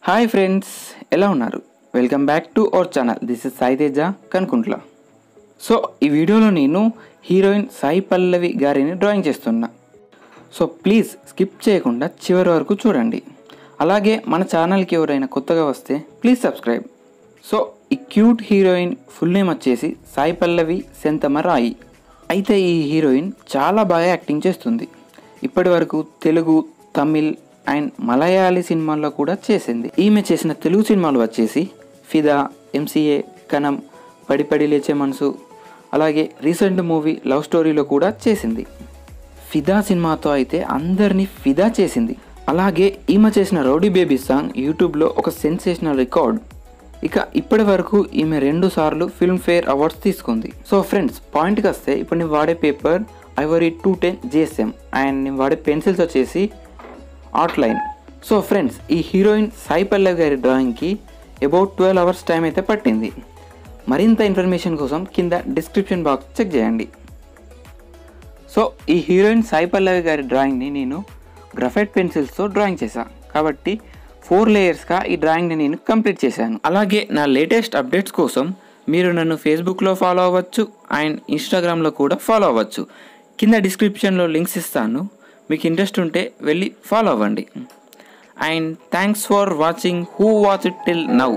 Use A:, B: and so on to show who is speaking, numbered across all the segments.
A: Hi friends ఎలా ఉన్నారు welcome back to our channel this is Sai Teja Kanukuntla so ఈ వీడియోలో నేను హీరోయిన్ సాయి పల్లవి గారిని డ్రాయింగ్ చేస్తున్నా సో ప్లీజ్ స్కిప్ చేయకుండా చివరి వరకు చూడండి అలాగే మన ఛానల్కి ఎవరైనా కొత్తగా వస్తే ప్లీజ్ సబ్స్క్రైబ్ సో ఈ క్యూట్ హీరోయిన్ ఫుల్ నేమ్ వచ్చేసి సాయి పల్లవి సెంతమ రాయి అయితే ఈ హీరోయిన్ చాలా బాగా యాక్టింగ్ చేస్తుంది ఇప్పటి వరకు తెలుగు తమిళ్ అండ్ మలయాళీ సినిమాల్లో కూడా చేసింది ఈమె చేసిన తెలుగు సినిమాలు వచ్చేసి ఫిదా ఎంసీఏ కనం పడిపడి లేచే మనసు అలాగే రీసెంట్ మూవీ లవ్ స్టోరీలో కూడా చేసింది ఫిదా సినిమాతో అయితే అందరినీ ఫిదా చేసింది అలాగే ఈమె చేసిన రౌడీ బేబీ సాంగ్ యూట్యూబ్లో ఒక సెన్సేషనల్ రికార్డ్ ఇక ఇప్పటి వరకు ఈమె రెండు సార్లు ఫిల్మ్ఫేర్ అవార్డ్స్ తీసుకుంది సో ఫ్రెండ్స్ పాయింట్కి వస్తే ఇప్పుడు నేను వాడే paper ivory two ten GSM and నేను వాడే పెన్సిల్స్ వచ్చేసి అవుట్లైన్ సో ఫ్రెండ్స్ ఈ హీరోయిన్ సాయి పల్లవి గారి డ్రాయింగ్కి అబౌట్ ట్వెల్వ్ అవర్స్ టైం అయితే పట్టింది మరింత ఇన్ఫర్మేషన్ కోసం కింద డిస్క్రిప్షన్ బాక్స్ చెక్ చేయండి సో ఈ హీరోయిన్ సాయి పల్లవి గారి డ్రాయింగ్ని నేను గ్రఫైట్ పెన్సిల్స్తో డ్రాయింగ్ చేశాను కాబట్టి ఫోర్ లేయర్స్గా ఈ డ్రాయింగ్ని నేను కంప్లీట్ చేశాను అలాగే నా లేటెస్ట్ అప్డేట్స్ కోసం మీరు నన్ను ఫేస్బుక్లో ఫాలో అవ్వచ్చు అండ్ ఇన్స్టాగ్రామ్లో కూడా ఫాలో అవ్వచ్చు కింద డిస్క్రిప్షన్లో లింక్స్ ఇస్తాను మీకు ఇంట్రెస్ట్ ఉంటే వెళ్ళి ఫాలో అవ్వండి and thanks for watching who watch it till now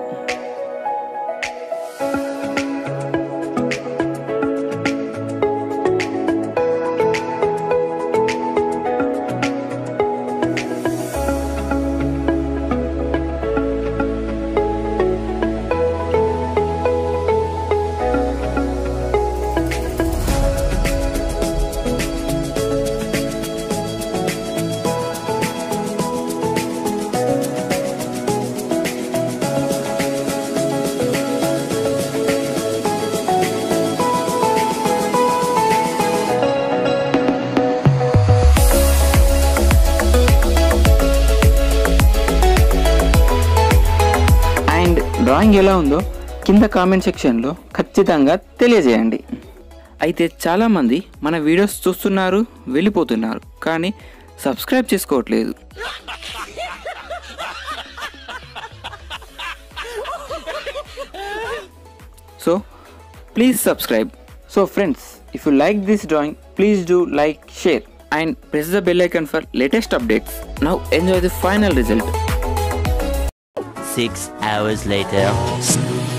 A: and drawing ఎలా ఉందో కింద కామెంట్ సెక్షన్లో ఖచ్చితంగా తెలియజేయండి అయితే చాలామంది మన వీడియోస్ చూస్తున్నారు వెళ్ళిపోతున్నారు కానీ సబ్స్క్రైబ్ చేసుకోవట్లేదు so please subscribe so friends if you like this drawing please do like share and press the bell icon for latest updates now enjoy the final result
B: Six hours later.